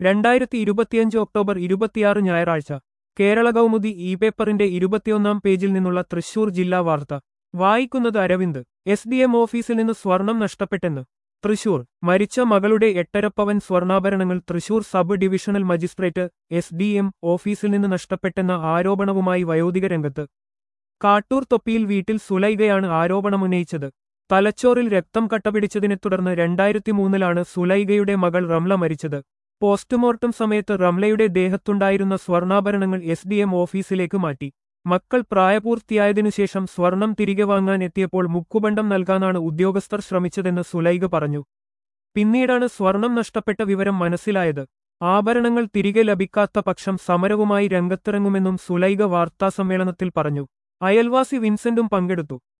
രണ്ടായിരത്തി ഇരുപത്തിയഞ്ച് ഒക്ടോബർ ഇരുപത്തിയാറ് ഞായറാഴ്ച കേരള കൗമുദി ഇ പേപ്പറിന്റെ ഇരുപത്തിയൊന്നാം പേജിൽ നിന്നുള്ള തൃശൂർ ജില്ലാ വാർത്ത വായിക്കുന്നത് അരവിന്ദ് എസ് ഡി എം ഓഫീസിൽ നിന്ന് സ്വർണം നഷ്ടപ്പെട്ടെന്ന് തൃശൂർ മരിച്ച മകളുടെ എട്ടരപ്പവൻ സ്വർണ്ണാഭരണങ്ങൾ Thrissur sub divisional magistrate S D M ഓഫീസിൽ നിന്ന് നഷ്ടപ്പെട്ടെന്ന ആരോപണവുമായി വയോധിക രംഗത്ത് കാട്ടൂർ തൊപ്പിയിൽ വീട്ടിൽ സുലൈഗയാണ് ആരോപണമുന്നയിച്ചത് തലച്ചോറിൽ രക്തം കട്ടപിടിച്ചതിനെ തുടർന്ന് രണ്ടായിരത്തി മൂന്നിലാണ് സുലൈഗയുടെ മകൾ റംല മരിച്ചത് പോസ്റ്റ്മോർട്ടം സമയത്ത് റംലയുടെ ദേഹത്തുണ്ടായിരുന്ന സ്വർണ്ണാഭരണങ്ങൾ എസ് ഡി എം ഓഫീസിലേക്ക് മാറ്റി മക്കൾ പ്രായപൂർത്തിയായതിനുശേഷം സ്വർണം തിരികെ വാങ്ങാൻ എത്തിയപ്പോൾ മുക്കുബണ്ടം നൽകാനാണ് ഉദ്യോഗസ്ഥർ ശ്രമിച്ചതെന്ന് സുലൈഗ പറഞ്ഞു പിന്നീടാണ് സ്വർണം നഷ്ടപ്പെട്ട വിവരം മനസ്സിലായത് ആഭരണങ്ങൾ തിരികെ ലഭിക്കാത്ത പക്ഷം സമരവുമായി രംഗത്തിറങ്ങുമെന്നും സുലൈഗ വാർത്താസമ്മേളനത്തിൽ പറഞ്ഞു അയൽവാസി വിൻസെന്റും പങ്കെടുത്തു